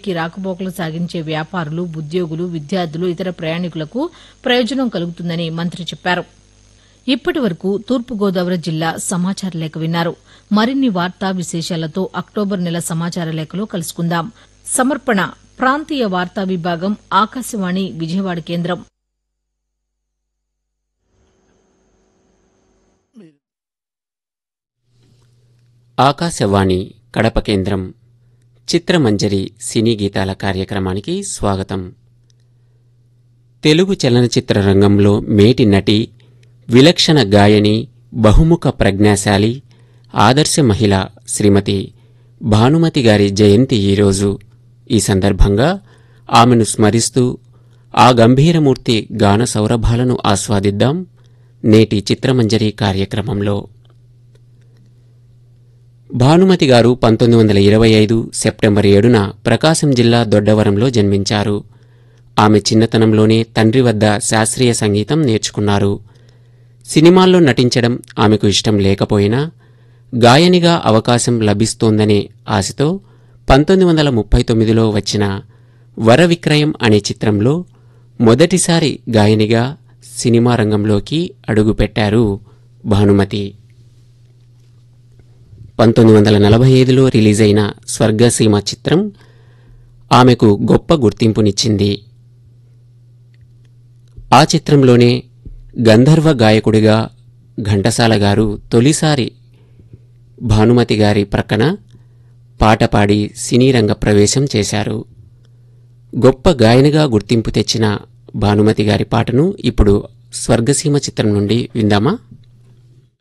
నగరానికి రాకపోకలు సాగించే వ్యాపారులు ఉద్యోగులు విద్యార్థులు ఇతర ప్రయాణికులకు ప్రయోజనం కలుగుతుందని మంత్రి చెప్పారు ఇప్పటి వరకు తూర్పుగోదావరి జిల్లా సమాచార లేఖ విన్నారు మరిన్ని వార్తా విశేషాలతో అక్టోబర్ నెల సమాచార లేఖలో కలుసుకుందాం సమర్పణ ప్రాంతీయ వార్తా విభాగం ఆకాశవాణి విజయవాడ కేంద్రం ఆకాశవాణి కడప కేంద్రం చిత్రమంజరి సినీ గీతాల కార్యక్రమానికి స్వాగతం తెలుగు చలనచిత్ర రంగంలో మేటి నటి విలక్షణ గాయని బహుముఖ ప్రజ్ఞాశాలి ఆదర్శ మహిళ శ్రీమతి భానుమతి గారి జయంతి ఈరోజు ఈ సందర్భంగా ఆమెను స్మరిస్తూ ఆ గంభీరమూర్తి గాన సౌరభాలను ఆస్వాదిద్దాం నేటి చిత్రమంజరి కార్యక్రమంలో భానుమతి గారు పంతొమ్మిది వందల ఇరవై ఐదు సెప్టెంబర్ ఏడున ప్రకాశం జిల్లా దొడ్డవరంలో జన్మించారు ఆమె చిన్నతనంలోనే తండ్రి వద్ద శాస్త్రీయ సంగీతం నేర్చుకున్నారు సినిమాల్లో నటించడం ఆమెకు ఇష్టం లేకపోయినా గాయనిగా అవకాశం లభిస్తోందనే ఆశతో పంతొమ్మిది వందల ముప్పై తొమ్మిదిలో వచ్చిన వర విక్రయం అనే చిత్రంలో మొదటిసారి గాయనిగా సినిమా రంగంలోకి అడుగుపెట్టారు భానుమతి పంతొమ్మిది వందల నలభై ఐదులో రిలీజైన స్వర్గసీమ చిత్రం ఆమెకు గొప్ప గుర్తింపునిచ్చింది ఆ చిత్రంలోనే గంధర్వ గాయకుడిగా ఘంటసాల గారు తొలిసారి భానుమతి గారి ప్రక్కన పాట పాడి సినీ రంగ ప్రవేశం చేశారు గొప్ప గాయనిగా గుర్తింపు తెచ్చిన భానుమతి గారి పాటను ఇప్పుడు స్వర్గసీమ చిత్రం నుండి విందామా